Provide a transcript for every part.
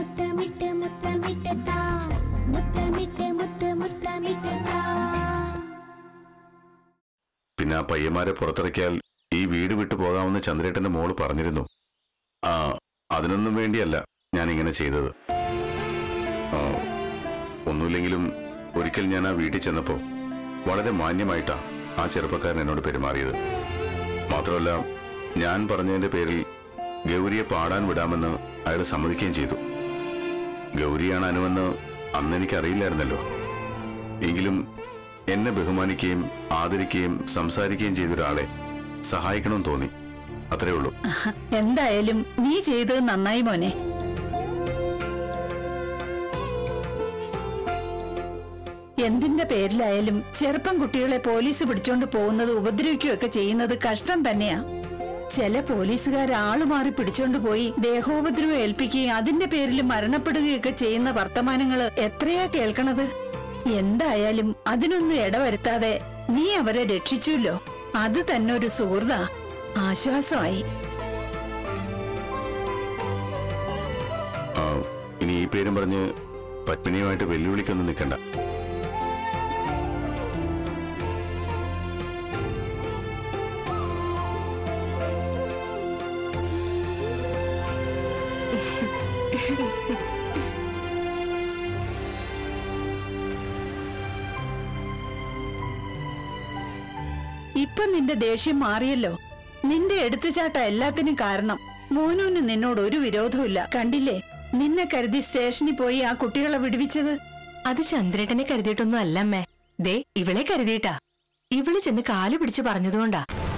മുത്തമിട്ട് മുത്തമിട്ട് താ മുത്തമിട്ട് മുത്ത് മുത്തമിട്ട് താ പിന്നെ ആ പയ്യന്മാരെ പുറത്തിറക്കിയാൽ ഈ വീട് വിട്ടു പോകാമെന്ന് ചന്ദ്രേട്ടന്റെ മോള് പറഞ്ഞിരുന്നു ആ അതിനൊന്നും വേണ്ടിയല്ല ഞാൻ ഇങ്ങനെ ചെയ്തത് ആ, ഒന്നുമില്ലെങ്കിലും ഒരിക്കൽ ഞാൻ ആ വീട്ടിൽ ചെന്നപ്പോ വളരെ മാന്യമായിട്ടാ ആ ചെറുപ്പക്കാരൻ എന്നോട് പെരുമാറിയത് മാത്രമല്ല ഞാൻ പറഞ്ഞതിന്റെ പേരിൽ ഗൗരിയെ പാടാൻ വിടാമെന്ന് അയാൾ സമ്മതിക്കുകയും ചെയ്തു ഗൗരിയാണ് അനുവെന്ന് അന്ന് എനിക്കറിയില്ലായിരുന്നല്ലോ എങ്കിലും എന്നെ ബഹുമാനിക്കുകയും ആദരിക്കുകയും സംസാരിക്കുകയും ചെയ്ത ഒരാളെ സഹായിക്കണമെന്ന് തോന്നി അത്രേ ഉള്ളൂ എന്തായാലും നീ ചെയ്തത് നന്നായി മോനെ എന്തിന്റെ പേരിലായാലും ചെറുപ്പം കുട്ടികളെ പോലീസ് പിടിച്ചോണ്ട് പോകുന്നത് ഉപദ്രവിക്കുകയൊക്കെ ചെയ്യുന്നത് കഷ്ടം തന്നെയാ ചില പോലീസുകാർ ആള് മാറി പിടിച്ചോണ്ട് പോയി ദേഹോപദ്രവം ഏൽപ്പിക്കുകയും അതിന്റെ പേരിൽ മരണപ്പെടുകയൊക്കെ ചെയ്യുന്ന വർത്തമാനങ്ങള് എത്രയാ കേൾക്കണത് എന്തായാലും അതിനൊന്നും ഇടവരുത്താതെ നീ അവരെ രക്ഷിച്ചുല്ലോ അത് തന്നെ ഒരു സുഹൃതാ ആശ്വാസമായി ആ, ഇനി ഈ പേരും പറഞ്ഞ് പത്മിനിയുമായിട്ട് വെല്ലുവിളിക്കൊന്നും നിൽക്കണ്ട ഇപ്പൊ നിന്റെ ദേഷ്യം മാറിയല്ലോ നിന്റെ എടുത്തുചാട്ട എല്ലാത്തിനും കാരണം മോനൂന് നിന്നോട് ഒരു വിരോധമില്ല കണ്ടില്ലേ നിന്നെ കരുതി സ്റ്റേഷനിൽ പോയി ആ കുട്ടികളെ വിടുവിച്ചത് അത് ചന്ദ്രേട്ടനെ കരുതിയിട്ടൊന്നും അല്ല അമ്മേ ദേ ഇവളെ കരുതിയിട്ടാ ഇവള് ചെന്ന് കാല് പിടിച്ചു പറഞ്ഞതുകൊണ്ടാ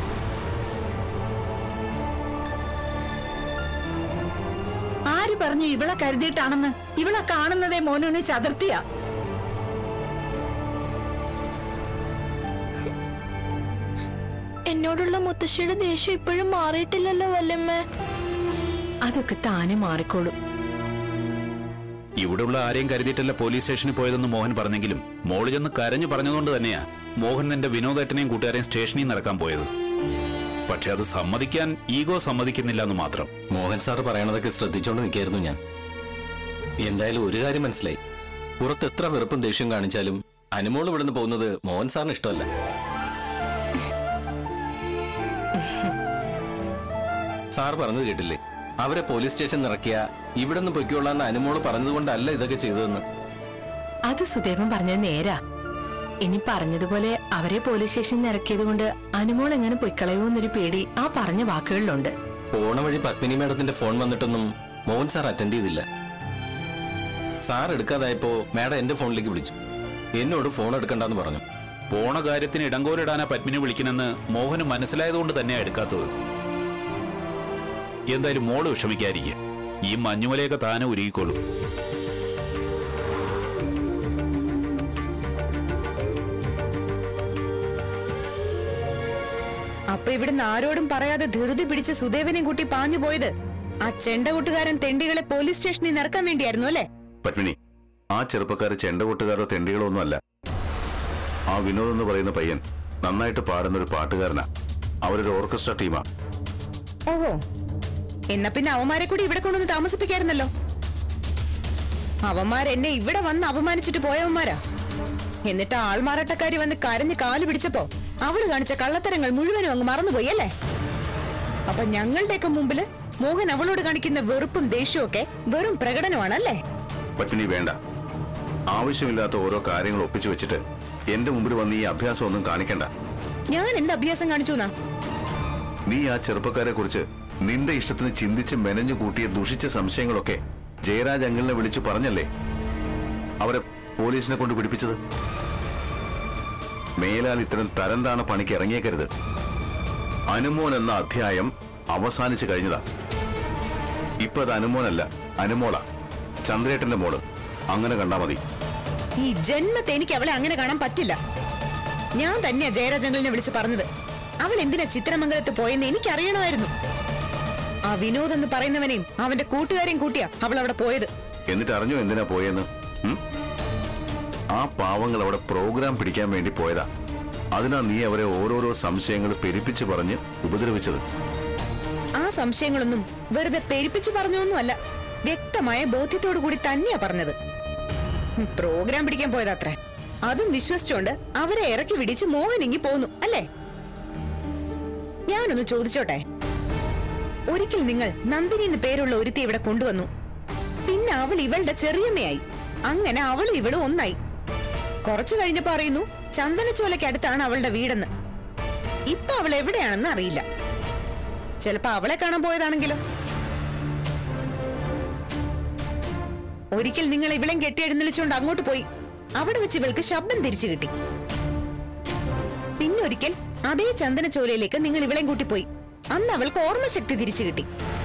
ആര് പറഞ്ഞു ഇവളെ കരുതിയിട്ടാണെന്ന് ഇവളെ കാണുന്നതേ മോനൂന് ചതുർത്തിയാ എന്നോടുള്ള മുത്തശ്ശിയുടെ ദേഷ്യം ഇപ്പോഴും മാറിയിട്ടില്ലല്ലോ വല്ലമ്മ അതൊക്കെ താനെ മാറിക്കോളും ഇവിടെയുള്ള ആരെയും കരുതിയിട്ടല്ല പോലീസ് സ്റ്റേഷനിൽ പോയതെന്ന് മോഹൻ പറഞ്ഞെങ്കിലും മോള് ചെന്ന് കരഞ്ഞു പറഞ്ഞതുകൊണ്ട് തന്നെയാ മോഹൻ നിന്റെ വിനോദേട്ടനെയും കൂട്ടുകാരെയും സ്റ്റേഷനിൽ നടക്കാൻ പോയത് പക്ഷെ അത് സമ്മതിക്കാൻ ഈഗോ സമ്മതിക്കുന്നില്ല എന്ന് മാത്രം മോഹൻ സാർ പറയണതൊക്കെ ശ്രദ്ധിച്ചോണ്ട് നിൽക്കായിരുന്നു ഞാൻ എന്തായാലും ഒരു കാര്യം മനസ്സിലായി പുറത്ത് എത്ര വെറുപ്പും ദേഷ്യം കാണിച്ചാലും അനുമോൾ ഇവിടുന്ന് പോകുന്നത് മോഹൻ സാറിന് ഇഷ്ടമല്ല സാർ പറഞ്ഞത് കേട്ടില്ലേ അവരെ പോലീസ് സ്റ്റേഷൻ ഇറക്കിയ ഇവിടെ നിന്ന് പൊയ്ക്കോളാന്ന് അനുമോള് പറഞ്ഞതുകൊണ്ടല്ല ഇതൊക്കെ ചെയ്തതെന്ന് അത് സുദേവൻ പറഞ്ഞത് നേരാ ഇനി പറഞ്ഞതുപോലെ അവരെ പോലീസ് സ്റ്റേഷനിൽ ഇറക്കിയത് കൊണ്ട് അനുമോൾ എങ്ങനെ പൊയ്ക്കളയുമെന്നൊരു പേടി ആ പറഞ്ഞ വാക്കുകളിലുണ്ട് പോണ വഴി പത്മിനി മേഡത്തിന്റെ ഫോൺ വന്നിട്ടൊന്നും മോഹൻ സാർ അറ്റൻഡ് ചെയ്തില്ല സാർ എടുക്കാതായപ്പോ മാഡം എന്റെ ഫോണിലേക്ക് വിളിച്ചു എന്നോട് ഫോൺ എടുക്കണ്ടെന്ന് പറഞ്ഞു പോണ കാര്യത്തിന് ഇടങ്കോലിടാനാ പത്മിനി വിളിക്കുന്നെന്ന് മോഹന് മനസ്സിലായതുകൊണ്ട് തന്നെയാ എടുക്കാത്തത് എന്തായാലും മോള് വിഷമിക്കാതിരിക്കുക ഈ മഞ്ഞുമലയൊക്കെ താനെ ഒരുക്കിക്കോളൂ അപ്പൊ ഇവിടുന്ന് ആരോടും പറയാതെ ധൃതി പിടിച്ച് സുദേവനെയും കൂട്ടി പാഞ്ഞു പോയത് ആ ചെണ്ടകൂട്ടുകാരൻ തെണ്ടികളെ പോലീസ് സ്റ്റേഷനിൽ നിന്ന് ഇറക്കാൻ വേണ്ടിയായിരുന്നു അല്ലേ പത്മിനി ആ ചെറുപ്പക്കാർ ചെണ്ടകൊട്ടുകാരോ തെണ്ടികളോ ഒന്നുമല്ല ആ വിനോദ് എന്ന് പറയുന്ന പയ്യൻ നന്നായിട്ട് പാടുന്ന ഒരു പാട്ടുകാരനാ അവരൊരു ഓർക്കസ്ട്ര ടീമാ ഓഹോ എന്നാ പിന്നെ അവന്മാരെ കൂടി ഇവിടെ കൊണ്ടുവന്ന് താമസിപ്പിക്കായിരുന്നല്ലോ അവന്മാരെന്നെ ഇവിടെ വന്ന് അപമാനിച്ചിട്ട് പോയവന്മാരാ എന്നിട്ട് ആൾമാറാട്ടക്കാരി വന്ന് കരഞ്ഞ് കാല് പിടിച്ചപ്പോ അവള് കാണിച്ച കള്ളത്തരങ്ങൾ മുഴുവനും അങ്ങ് മറന്നുപോയി അല്ലേ അപ്പൊ ഞങ്ങളുടെയൊക്കെ മുമ്പില് മോഹൻ അവളോട് കാണിക്കുന്ന വെറുപ്പും ദേഷ്യവും ഒക്കെ വെറും പ്രകടനമാണല്ലേ പത്മിനി വേണ്ട ആവശ്യമില്ലാത്ത ഓരോ കാര്യങ്ങൾ ഒപ്പിച്ചു വെച്ചിട്ട് എന്റെ മുമ്പിൽ വന്ന് ഈ അഭ്യാസം ഒന്നും കാണിക്കണ്ട ഞാൻ എന്ത് അഭ്യാസം കാണിച്ചു എന്നാ നീ ആ ചെറുപ്പക്കാരെ കുറിച്ച് നിന്റെ ഇഷ്ടത്തിന് ചിന്തിച്ച് മെനഞ്ഞു കൂട്ടിയ ദുഷിച്ച സംശയങ്ങളൊക്കെ ജയരാജ് അങ്കിളിനെ വിളിച്ചു പറഞ്ഞല്ലേ അവരെ പോലീസിനെ കൊണ്ട് പിടിപ്പിച്ചത് മേലാൽ ഇത്തരം തരംതാണ പണിക്ക് ഇറങ്ങിയേക്കരുത് അനുമോൻ എന്ന അധ്യായം അവസാനിച്ചു കഴിഞ്ഞതാ ഇപ്പൊ അത് അനുമോനല്ല അനുമോളാ ചന്ദ്രേട്ടന്റെ മോള് അങ്ങനെ കണ്ടാ മതി ഈ ജന്മത്തെ എനിക്ക് അവളെ അങ്ങനെ കാണാൻ പറ്റില്ല ഞാൻ തന്നെയാ ജയരാജങ്കലിനെ വിളിച്ച് പറഞ്ഞത് അവൾ എന്തിനാ ചിത്രമംഗലത്ത് പോയെന്ന് എനിക്കറിയണമായിരുന്നു ആ വിനോദ് എന്ന് പറയുന്നവനെയും അവന്റെ കൂട്ടുകാരെയും കൂട്ടിയാ അവൾ അവിടെ പോയത് എന്നിട്ട് അറിഞ്ഞോ എന്തിനാ പോയെന്ന് ഉം? ആ പാവങ്ങൾ അവിടെ പ്രോഗ്രാം പിടിക്കാൻ വേണ്ടി പോയതാ അതിനാ നീ അവരെ ഓരോരോ സംശയങ്ങൾ പെരുപ്പിച്ച് പറഞ്ഞ് ഉപദ്രവിച്ചത് ആ സംശയങ്ങളൊന്നും വെറുതെ പെരുപ്പിച്ചു പറഞ്ഞൊന്നുമല്ല വ്യക്തമായ ബോധ്യത്തോടു കൂടി തന്നെയാ പറഞ്ഞത് ഉം, പ്രോഗ്രാം പിടിക്കാൻ പോയതത്രേ അതും വിശ്വസിച്ചോണ്ട് അവരെ ഇറക്കി വിടിച്ച് മോഹൻ ഇങ്ങി പോന്നു അല്ലേ ഞാനൊന്ന് ചോദിച്ചോട്ടെ ഒരിക്കൽ നിങ്ങൾ നന്ദിനി എന്ന് പേരുള്ള ഒരുത്തി ഇവിടെ കൊണ്ടുവന്നു പിന്നെ അവൾ ഇവളുടെ ചെറിയമ്മയായി അങ്ങനെ അവളും ഇവളും ഒന്നായി കുറച്ചു കഴിഞ്ഞപ്പോ അറിയുന്നു ചന്ദനച്ചോലയ്ക്കടുത്താണ് അവളുടെ വീടെന്ന് ഇപ്പൊ അവൾ എവിടെയാണെന്ന് അറിയില്ല ചിലപ്പോ അവളെ കാണാൻ പോയതാണെങ്കിലോ ഒരിക്കൽ നിങ്ങൾ ഇവളെയും കെട്ടിയെഴുന്നള്ളിച്ചുകൊണ്ട് അങ്ങോട്ട് പോയി അവിടെ വെച്ച് ഇവൾക്ക് ശബ്ദം തിരിച്ചു കിട്ടി പിന്നൊരിക്കൽ അതേ ചന്ദനച്ചോലയിലേക്ക് നിങ്ങൾ ഇവളെയും കൂട്ടിപ്പോയി അന്ന് അവൾക്ക് ഓർമ്മശക്തി തിരിച്ചു കിട്ടി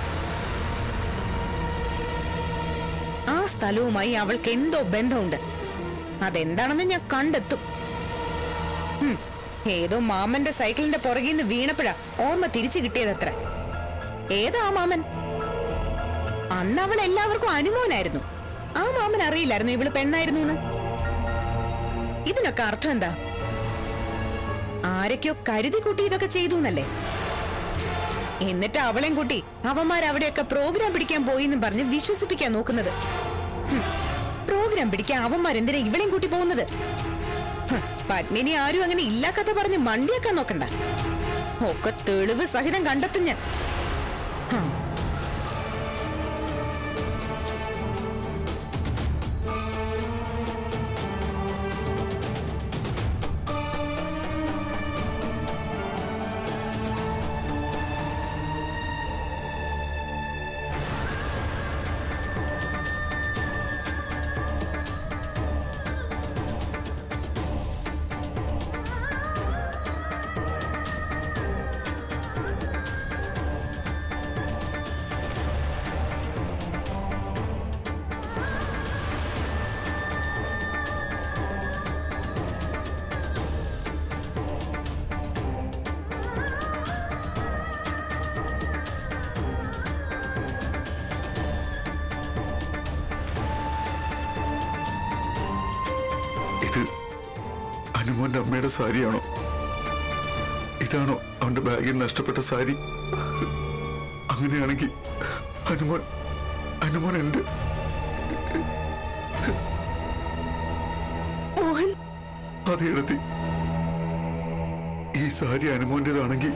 ആ സ്ഥലവുമായി അവൾക്ക് എന്തോ ബന്ധമുണ്ട് അതെന്താണെന്ന് ഞാൻ കണ്ടെത്തും ഹും, ഏതോ മാമന്റെ സൈക്കിളിന്റെ പുറകിൽ നിന്ന് വീണപ്പോഴാ ഓർമ്മ തിരിച്ചു കിട്ടിയതത്ര ഏതാ ആ മാമൻ അന്ന് അവൾ എല്ലാവർക്കും അനുമോനായിരുന്നു ആ മാമൻ അറിയില്ലായിരുന്നു ഇവള് പെണ്ണായിരുന്നു എന്ന് ഇതിനൊക്കെ അർത്ഥം എന്താ ആരൊക്കെയോ കരുതി കൂട്ടി ഇതൊക്കെ ചെയ്തു എന്നല്ലേ എന്നിട്ട് അവളെയും കൂട്ടി അവന്മാർ അവിടെയൊക്കെ പ്രോഗ്രാം പിടിക്കാൻ പോയി എന്നും പറഞ്ഞ് വിശ്വസിപ്പിക്കാൻ നോക്കുന്നത് ഹും, പ്രോഗ്രാം പിടിക്കാൻ അവന്മാരെന്തിനാ ഇവളെയും കൂട്ടി പോകുന്നത് ഹ്, പത്മിനി ആരും അങ്ങനെ ഇല്ലാ കഥ പറഞ്ഞ് മണ്ടിയാക്കാൻ നോക്കണ്ട ഒക്കെ തെളിവ് സഹിതം കണ്ടെത്തും ഞാൻ ഹാ ഇത് അനുമോന്റെ അമ്മയുടെ സാരിയാണോ ഇതാണോ അവന്റെ ബാഗിൽ നഷ്ടപ്പെട്ട സാരി അങ്ങനെയാണെങ്കിൽ അനുമോൻ അനുമോൻ എന്റെ മോഹൻ അതെ എടുത്തി ഈ സാരി അനുമോന്റേതാണെങ്കിൽ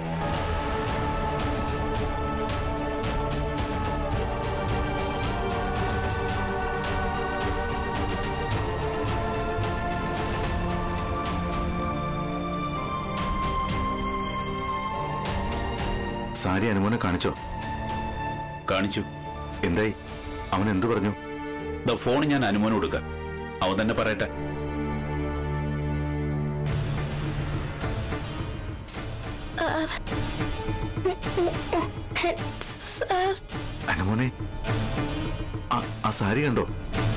സാരി അനുമോനെ കാണിച്ചോ കാണിച്ചു എന്തായി അവൻ എന്തു പറഞ്ഞു ദ ഫോൺ ഞാൻ അനുമോന് കൊടുക്കാം അവൻ തന്നെ പറയട്ടെ സാർ അനുമോനെ ആ- ആ സാരി കണ്ടോ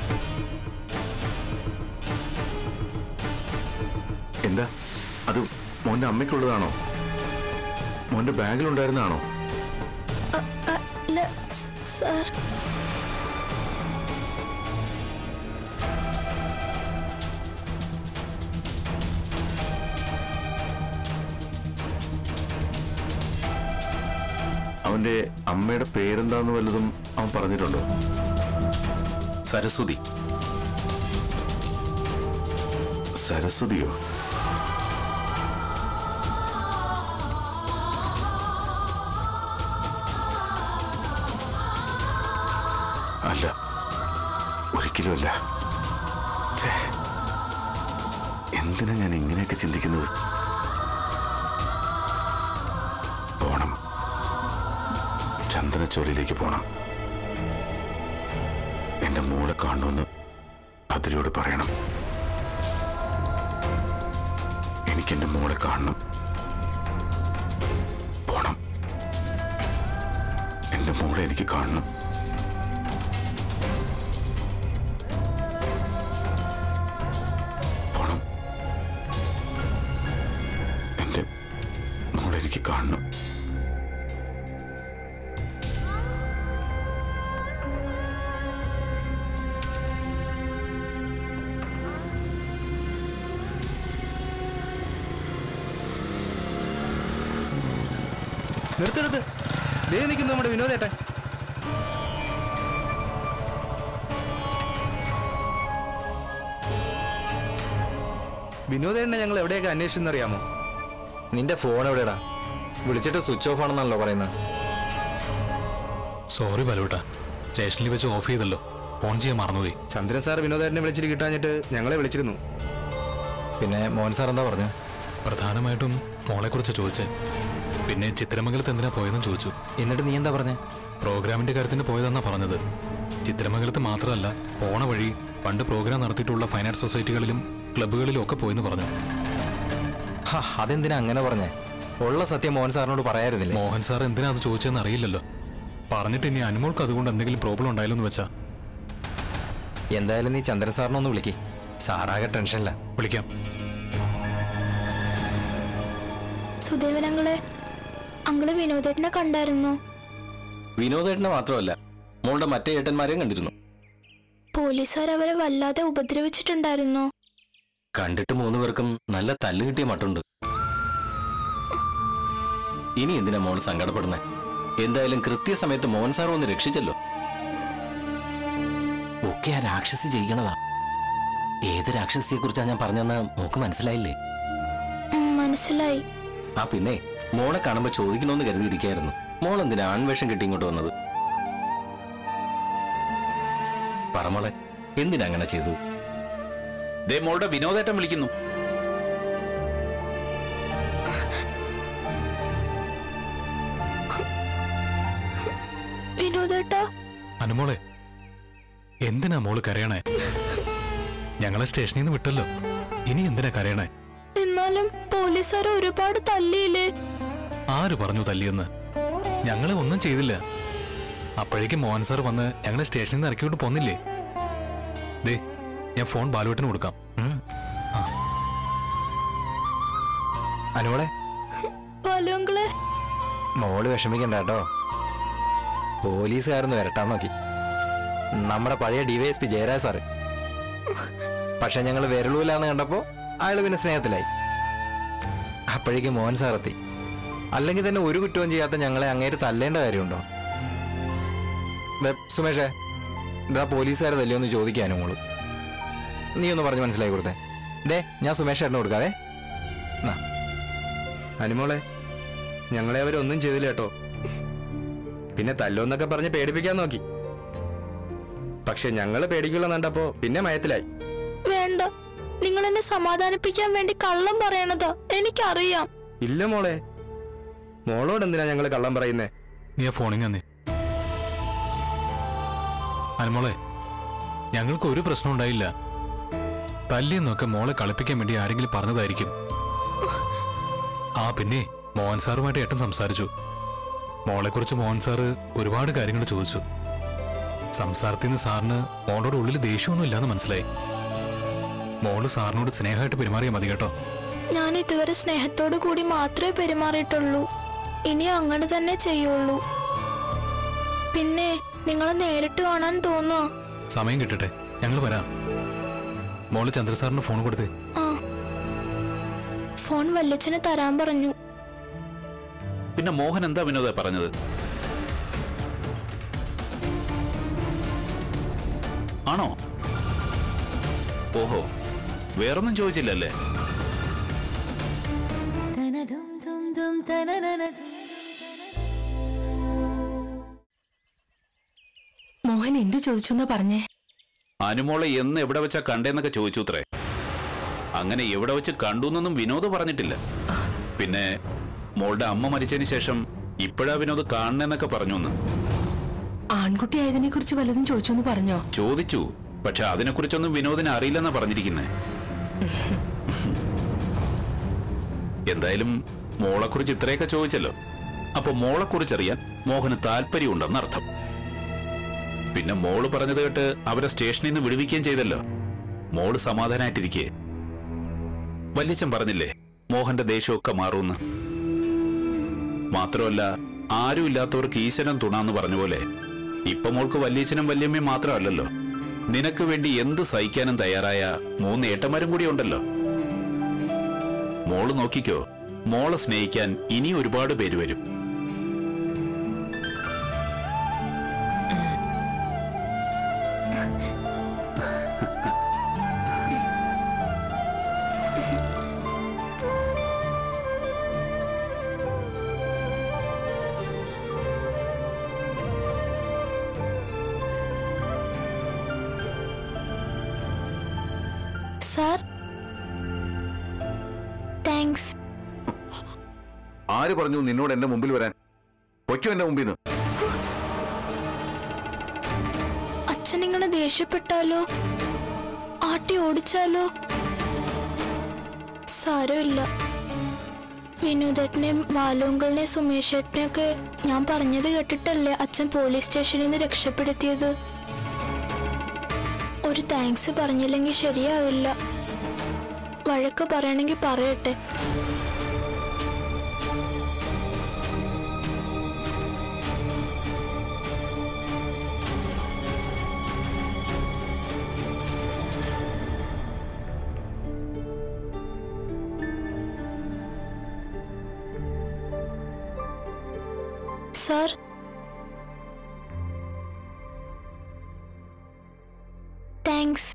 എന്താ അത് മോന്റെ അമ്മയ്ക്കുള്ളതാണോ മോന്റെ ബാഗിലുണ്ടായിരുന്നതാണോ അല്ല സ് സാർ അവന്റെ അമ്മയുടെ പേരെന്താന്ന് വല്ലതും അവൻ പറഞ്ഞിട്ടുണ്ടോ സരസ്വതി സരസ്വതിയോ അല്ല ഒരിക്കലുമല്ല ഛേ, എന്തിനാ ഞാൻ ഇങ്ങനെയൊക്കെ ചിന്തിക്കുന്നത് പോണം ചന്ദനച്ചോലയിലേക്ക് പോണം എന്റെ മോളെ കാണണമെന്ന് ഭദ്രയോട് പറയണം എനിക്ക് എന്റെ മോളെ കാണണം പോണം എന്റെ മോളെ എനിക്ക് കാണണം പോണം എന്റെ മോളെ എനിക്ക് കാണണം നിർത്ത് നിർത്ത് ദേ നിൽക്കുന്നു നമ്മുടെ വിനോദേട്ടൻ വിനോദേണ്ണെ ഞങ്ങൾ എവിടെയൊക്കെ അന്വേഷിച്ചെന്നറിയാമോ നിന്റെ ഫോൺ എവിടെടാ വിളിച്ചിട്ട് സ്വിച്ച് ഓഫ് ആണെന്നാണല്ലോ പറയുന്നത് സോറി ബലൂട്ടാ സ്റ്റേഷനിൽ വെച്ച് ഓഫ് ചെയ്തല്ലോ ഫോൺ ചെയ്യാൻ മറന്നുപോയി ചന്ദ്രൻ സാർ വിനോദേട്ടനെ വിളിച്ചിട്ട് കിട്ടാഞ്ഞിട്ട് ഞങ്ങളെ വിളിച്ചിരുന്നു പിന്നെ മോഹൻ സാർ എന്താ പറഞ്ഞു പ്രധാനമായിട്ടും മോളെക്കുറിച്ച് ചോദിച്ചേ പിന്നെ ചിത്രമംഗലത്ത് എന്തിനാ പോയതെന്ന് ചോദിച്ചു എന്നിട്ട് നീ എന്താ പറഞ്ഞേ പ്രോഗ്രാമിന്റെ കാര്യത്തിന് പോയതെന്നാ പറഞ്ഞത് ചിത്രമംഗലത്ത് മാത്രമല്ല പോണ വഴി പണ്ട് പ്രോഗ്രാം നടത്തിയിട്ടുള്ള ഫൈൻ ആർട്സ് സൊസൈറ്റികളിലും ക്ലബ്ബുകളിലും ഒക്കെ പോയെന്ന് പറഞ്ഞു ഹാ അതെന്തിനാ അങ്ങനെ പറഞ്ഞേ ഉള്ള സത്യം മോഹൻ സാറിനോട് പറയായിരുന്നില്ലേ മോഹൻ സാർ എന്തിനാ അത് ചോദിച്ചതെന്ന് അറിയില്ലല്ലോ പറഞ്ഞിട്ട് ഇനി അനുമോൾക്ക് അതുകൊണ്ട് എന്തെങ്കിലും പ്രോബ്ലം ഉണ്ടായാലോ എന്ന് വെച്ചാ എന്തായാലും നീ ചന്ദ്രൻ സാറിനെ ഒന്ന് വിളിക്ക് സാറാകെ ടെൻഷനില്ല വിളിക്കാം സുദേവൻ അങ്ങളെ അങ്ങള് വിനോദേട്ടനെ കണ്ടായിരുന്നോ വിനോദേട്ടനെ മാത്രമല്ല മോളുടെ മറ്റേ ഏട്ടന്മാരെയും കണ്ടിരുന്നു പോലീസുകാർ അവരെ വല്ലാതെ ഉപദ്രവിച്ചിട്ടുണ്ടായിരുന്നോ കണ്ടിട്ട് മൂന്ന് പേർക്കും നല്ല തല്ല് കിട്ടിയ മട്ടുണ്ട് ഇനി എന്തിനാ മോൾ സങ്കടപ്പെടുന്നേ എന്തായാലും കൃത്യസമയത്ത് മോഹൻ സാർ ഒന്ന് രക്ഷിച്ചല്ലോ ഒക്കെ ആ രാക്ഷസി ചെയ്യണതാ ഏത് രാക്ഷസിയെ കുറിച്ചാ ഞാൻ പറഞ്ഞെന്ന് മോക്ക് മനസ്സിലായില്ലേ ഉം, മനസ്സിലായി ആ പിന്നെ മോളെ കാണുമ്പോ ചോദിക്കണമെന്ന് കരുതിയിരിക്കായിരുന്നു മോൾ എന്തിനാ ആൺവേഷം കെട്ടി ഇങ്ങോട്ട് വന്നത് പറമോളെ എന്തിനാ അങ്ങനെ ചെയ്തത് ദേ മോളുടെ വിനോദേട്ടൻ വിളിക്കുന്നു വിനോദേട്ടാ അനുമോളെ എന്തിനാ മോള് കരയണേ ഞങ്ങളെ സ്റ്റേഷനിൽ നിന്ന് വിട്ടല്ലോ ഇനി എന്തിനാ കരയണേ എന്നാലും പോലീസുകാർ ഒരുപാട് തല്ലിയില്ലേ ആര് പറഞ്ഞു തല്ലിയെന്ന് ഞങ്ങളെ ഒന്നും ചെയ്തില്ല അപ്പോഴേക്കും മോഹൻ സാർ വന്ന് ഞങ്ങളെ സ്റ്റേഷനിൽ നിന്ന് ഇറക്കിക്കൊണ്ട് പോന്നില്ലേ ദേ ഞാൻ ഫോൺ ബാലുവേട്ടന് കൊടുക്കാം അനുമോളെ ബാലുവങ്കളെ മോള് വിഷമിക്കണ്ട കേട്ടോ പോലീസുകാരൊന്ന് വരട്ടാൻ നോക്കി നമ്മുടെ പഴയ ഡിവൈഎസ്പി ജയരാജ് സാറ് പക്ഷെ ഞങ്ങൾ വിരളൂലാന്ന് കണ്ടപ്പോ അയാൾ പിന്നെ സ്നേഹത്തിലായി അപ്പോഴേക്കും മോഹൻ സാർ എത്തി അല്ലെങ്കിൽ തന്നെ ഒരു കുറ്റവും ചെയ്യാത്ത ഞങ്ങളെ അങ്ങേര് തല്ലേണ്ട കാര്യമുണ്ടോ ദേ, സുമേഷേ ഇതാ പോലീസുകാരെ തല്ലിയൊന്ന് ചോദിക്കാനും മോള് നീ ഒന്ന് പറഞ്ഞ് മനസ്സിലാക്കി കൊടുത്തേ ദേ ഞാൻ സുമേഷ് ചേട്ടന് കൊടുക്കാതെ എന്നാ അനുമോളെ ഞങ്ങളെ അവരൊന്നും ചെയ്തില്ല കേട്ടോ പിന്നെ തല്ലോന്നൊക്കെ പറഞ്ഞ് പേടിപ്പിക്കാൻ നോക്കി പക്ഷെ ഞങ്ങള് പേടിക്കുള്ള കണ്ടപ്പോ പിന്നെ മയത്തിലായി വേണ്ട നിങ്ങൾ എന്നെ സമാധാനിപ്പിക്കാൻ വേണ്ടി കള്ളം പറയണതാ എനിക്കറിയാം ഇല്ല മോളെ മോളോട് എന്തിനാ ഞങ്ങള് കള്ളം പറയുന്നേ നീ ആ ഫോണിങ് തന്നെ അനുമോളെ ഞങ്ങൾക്ക് ഒരു പ്രശ്നം ഉണ്ടായില്ല തല്ലിയെന്നൊക്കെ മോളെ കളിപ്പിക്കാൻ വേണ്ടി ആരെങ്കിലും പറഞ്ഞതായിരിക്കും ആ പിന്നെ മോഹൻ സാറുമായിട്ട് ഏട്ടൻ സംസാരിച്ചു മോളെക്കുറിച്ച് മോഹൻ സാറ് ഒരുപാട് കാര്യങ്ങൾ ചോദിച്ചു സംസാരത്തിൽ നിന്ന് സാറിന് മോളോട് ഉള്ളിൽ ദേഷ്യമൊന്നും ഇല്ലാന്ന് മനസ്സിലായി മോള് സാറിനോട് സ്നേഹമായിട്ട് പെരുമാറിയാൽ മതി കേട്ടോ ഞാൻ ഇതുവരെ സ്നേഹത്തോടു കൂടി മാത്രമേ പെരുമാറിയിട്ടുള്ളൂ ഇനി അങ്ങനെ തന്നെ ചെയ്യുള്ളൂ പിന്നെ നിങ്ങളെ നേരിട്ട് കാണാൻ തോന്നുക സമയം കിട്ടട്ടെ ഞങ്ങൾ വരാം മോള് ചന്ദ്രസാറിന് ഫോൺ കൊടുത്തേ ആ ഫോൺ വല്യച്ഛന് തരാൻ പറഞ്ഞു പിന്നെ മോഹൻ എന്താ വിനോദ പറഞ്ഞത് ആണോ ഓഹോ വേറൊന്നും ചോദിച്ചില്ലല്ലേ മോഹൻ എന്ത് ചോദിച്ചു എന്നാ പറഞ്ഞേ അനുമോളെ എന്ന് എവിടെ വെച്ചാ കണ്ടേന്നൊക്കെ ചോദിച്ചു അത്രേ അങ്ങനെ എവിടെ വെച്ച് കണ്ടു എന്നൊന്നും വിനോദ് പറഞ്ഞിട്ടില്ല പിന്നെ മോളുടെ അമ്മ മരിച്ചതിന് ശേഷം ഇപ്പോഴാ വിനോദ് കാണണെന്നൊക്കെ പറഞ്ഞു എന്ന് ആൺകുട്ടി ആയതിനെ കുറിച്ച് വല്ലതും ചോദിച്ചു എന്ന് പറഞ്ഞോ ചോദിച്ചു പക്ഷെ അതിനെക്കുറിച്ചൊന്നും വിനോദിന് അറിയില്ലെന്നാ പറഞ്ഞിരിക്കുന്നേ എന്തായാലും മോളെക്കുറിച്ച് ഇത്രയൊക്കെ ചോദിച്ചല്ലോ അപ്പൊ മോളെക്കുറിച്ചറിയാൻ മോഹന് താല്പര്യമുണ്ടെന്ന് അർത്ഥം പിന്നെ മോള് പറഞ്ഞത് കേട്ട് അവരെ സ്റ്റേഷനിൽ നിന്ന് വിടുവിക്കുകയും ചെയ്തല്ലോ മോള് സമാധാനായിട്ടിരിക്കേ വല്യച്ഛൻ പറഞ്ഞില്ലേ മോഹന്റെ ദേഷ്യമൊക്കെ മാറുമെന്ന് മാത്രമല്ല ആരും ഇല്ലാത്തവർക്ക് ഈശ്വരൻ തുണാന്ന് പറഞ്ഞ പോലെ ഇപ്പൊ മോൾക്ക് വല്യച്ഛനും വല്യമ്മയും മാത്രമല്ലല്ലോ നിനക്ക് വേണ്ടി എന്ത് സഹിക്കാനും തയ്യാറായ മൂന്ന് ഏട്ടന്മാരും കൂടി ഉണ്ടല്ലോ മോള് നോക്കിക്കോ മോളെ സ്നേഹിക്കാൻ ഇനി ഒരുപാട് പേര് വരും താങ്ക്സ് ആര് പറഞ്ഞു നിന്നോട് എന്റെ മുമ്പിൽ വരാൻ പൊയ്ക്കോ എന്റെ മുമ്പിൽ നിന്ന് അച്ഛൻ ഇങ്ങനെ ദേഷ്യപ്പെട്ടാലോ ആട്ടി ഓടിച്ചാലോ സാരമില്ല വിനോദേട്ടനെയും ബാലുങ്കളിനെയും സുമേഷ് ഏട്ടനെയൊക്കെ ഞാൻ പറഞ്ഞത് കേട്ടിട്ടല്ലേ അച്ഛൻ പോലീസ് സ്റ്റേഷനിൽ നിന്ന് രക്ഷപ്പെടുത്തിയത് ഒരു താങ്ക്സ് പറഞ്ഞില്ലെങ്കിൽ ശരിയാവില്ല വഴക്ക് പറയണമെങ്കിൽ പറയട്ടെ sir thanks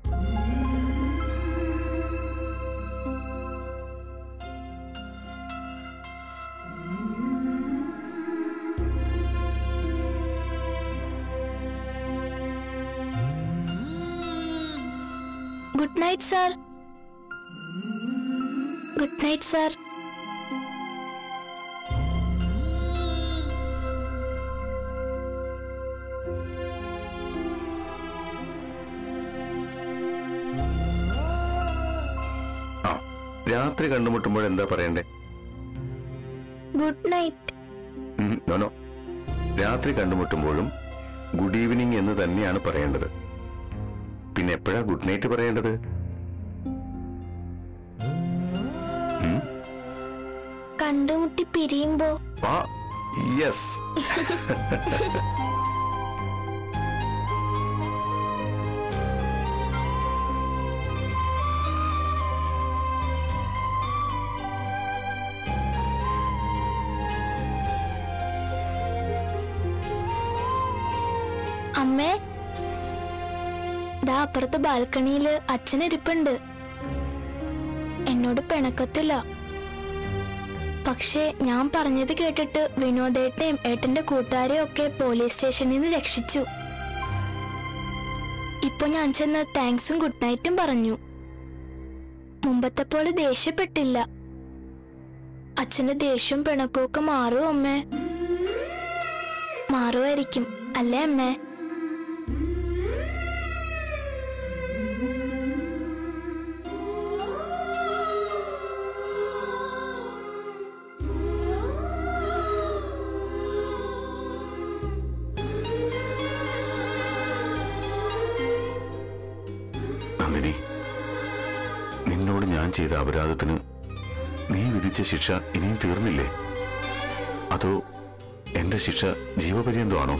good night sir good night sir ആ രാത്രി കണ്ടുമുട്ടുമ്പോൾ എന്താ പറയണ്ടേ good night um, no no രാത്രി കണ്ടുമുട്ടുമ്പോഴും ഗുഡ് ഈവനിങ് എന്ന് തന്നെയാണ് പറയേണ്ടത് പിന്നെ എപ്പോഴാ ഗുഡ് നൈറ്റ് പറയേണ്ടത് കണ്ടുമുട്ടി പിരിയുമ്പോ ആ യെസ് അമ്മേ ദാ അപ്പുറത്തെ ബാൽക്കണിയില് അച്ഛൻ ഇരിപ്പുണ്ട് എന്നോട് പിണക്കത്തില്ല പക്ഷേ ഞാൻ പറഞ്ഞത് കേട്ടിട്ട് വിനോദേട്ടനെയും ഏട്ടന്റെ കൂട്ടുകാരെയും ഒക്കെ പോലീസ് സ്റ്റേഷനിൽ നിന്ന് രക്ഷിച്ചു ഇപ്പൊ ഞാൻ ചെന്ന് താങ്ക്സും ഗുഡ് നൈറ്റും പറഞ്ഞു മുമ്പത്തെ പോലെ ദേഷ്യപ്പെട്ടില്ല അച്ഛന്റെ ദേഷ്യവും പിണക്കവും ഒക്കെ മാറുമോ അമ്മേ മാറുമായിരിക്കും അല്ലേ അമ്മേ നന്ദിനി നിന്നോട് ഞാൻ ചെയ്ത അപരാധത്തിന് നീ വിധിച്ച ശിക്ഷ ഇനിയും തീർന്നില്ലേ അതോ എന്റെ ശിക്ഷ ജീവപര്യന്തമാണോ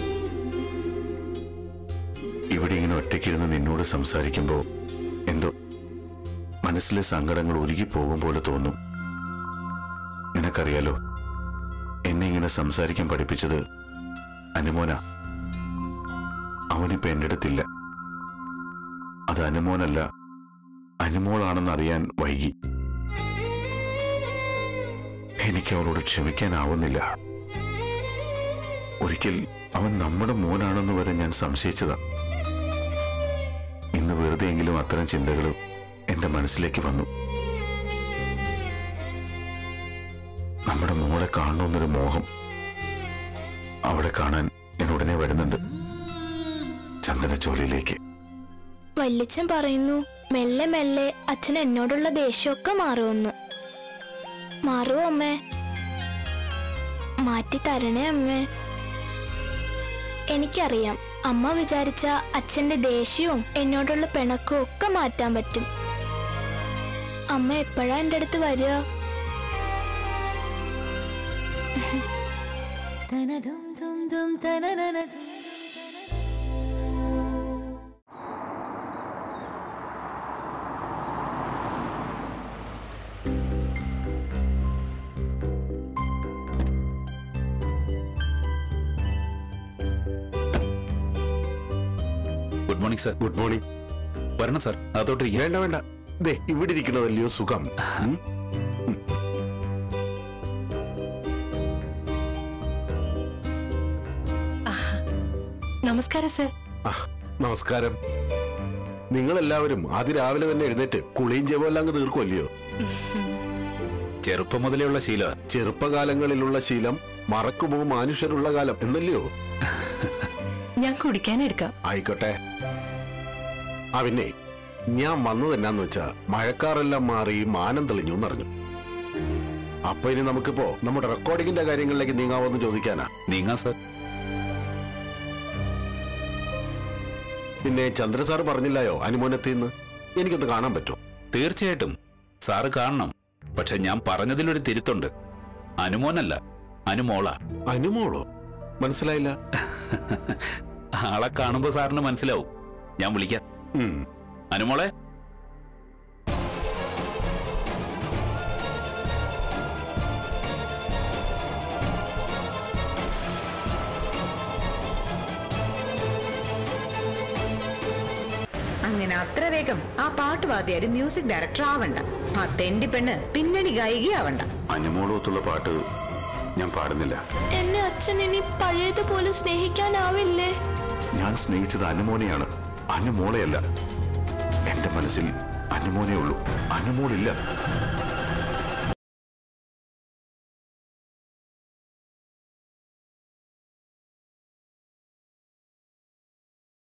ഇവിടെ ഇങ്ങനെ ഒറ്റയ്ക്കിരുന്ന് നിന്നോട് സംസാരിക്കുമ്പോ എന്തോ മനസ്സിലെ സങ്കടങ്ങൾ ഉരുകിപ്പോകും പോലെ തോന്നും നിനക്കറിയാലോ എന്നെ ഇങ്ങനെ സംസാരിക്കാൻ പഠിപ്പിച്ചത് അനുമോന അവനിപ്പോ എന്റെ അടുത്തില്ല അത് അനുമോനല്ല അനുമോളാണെന്ന് അറിയാൻ വൈകി എനിക്ക് അവളോട് ക്ഷമിക്കാനാവുന്നില്ല ഒരിക്കൽ അവൻ നമ്മുടെ മോനാണെന്ന് വരെ ഞാൻ സംശയിച്ചതാ ഇന്ന് വെറുതെയെങ്കിലും അത്തരം ചിന്തകൾ എന്റെ മനസ്സിലേക്ക് വന്നു നമ്മുടെ മോളെ കാണണമെന്നൊരു മോഹം അവിടെ കാണാൻ ഞാൻ ഉടനെ വരുന്നുണ്ട് ചന്ദനച്ചോലയിലേക്ക് വല്യച്ഛൻ പറയുന്നു മെല്ലെ മെല്ലെ അച്ഛൻ എന്നോടുള്ള ദേഷ്യമൊക്കെ മാറുമെന്ന് മാറുമോ അമ്മേ മാറ്റി തരണേ അമ്മേ എനിക്കറിയാം അമ്മ വിചാരിച്ച അച്ഛന്റെ ദേഷ്യവും എന്നോടുള്ള പിണക്കവും ഒക്കെ മാറ്റാൻ പറ്റും അമ്മ എപ്പോഴാ എൻ്റെ അടുത്ത് വരിക good morning sir good morning വരണം സർ അതോട്ടിരിക്കുക വേണ്ട വേണ്ട ദേ ഇവിടെ ഇരിക്കണതല്ലയോ സുഖം ഉം? നമസ്കാരം സർ ആ, നമസ്കാരം നിങ്ങൾ എല്ലാവരും ആദ്യ രാവിലെ തന്നെ എഴുന്നേറ്റ് കുളിയും ജപമെല്ലാം അങ്ങ് തീർക്കുമല്ലയോ ചെറുപ്പം മുതലേ ശീല ചെറുപ്പകാലങ്ങളിലുള്ള ശീലം മറക്കുമോ മനുഷ്യരുള്ള കാലം എന്നല്ലയോ ഞാൻ കുടിക്കാൻ എടുക്കാം ആയിക്കോട്ടെ ആ പിന്നെ ഞാൻ വന്നത് എന്നാന്ന് വെച്ചാ മഴക്കാറെല്ലാം മാറി മാനം തെളിഞ്ഞു എന്നറിഞ്ഞു അപ്പൊ ഇനി നമുക്കിപ്പോ നമ്മുടെ റെക്കോർഡിങ്ങിന്റെ കാര്യങ്ങളിലേക്ക് നീങ്ങാവോന്ന് ചോദിക്കാനാ നീങ്ങാ സർ പിന്നെ ചന്ദ്ര സാർ പറഞ്ഞില്ലായോ അനുമോനത്തിന്ന് എനിക്കൊന്ന് കാണാൻ പറ്റുമോ തീർച്ചയായിട്ടും സാറ് കാണണം പക്ഷെ ഞാൻ പറഞ്ഞതിലൊരു തിരുത്തുണ്ട് അനുമോനല്ല അനുമോള അനുമോളോ മനസ്സിലായില്ല ആളെ കാണുമ്പോ സാറിന് മനസ്സിലാവും ഞാൻ വിളിക്കാം ഉം. അനുമോളെ അങ്ങനെ അത്ര വേഗം ആ പാട്ടുവാദ്യാര് മ്യൂസിക് ഡയറക്ടർ ആവണ്ട ആ തെണ്ടി പെണ്ണ് പിന്നണി ഗായികയാവണ്ട അനുമോളൊത്തുള്ള പാട്ട് ഞാൻ പാടുന്നില്ല എന്നെ അച്ഛൻ ഇനി പഴയതുപോലെ സ്നേഹിക്കാനാവില്ലേ ഞാൻ സ്നേഹിച്ചത് അനുമോനെയാണ് അനുമോളെയല്ല എന്റെ മനസ്സിൽ അനുമോനേ ഉള്ളൂ അനുമോളില്ല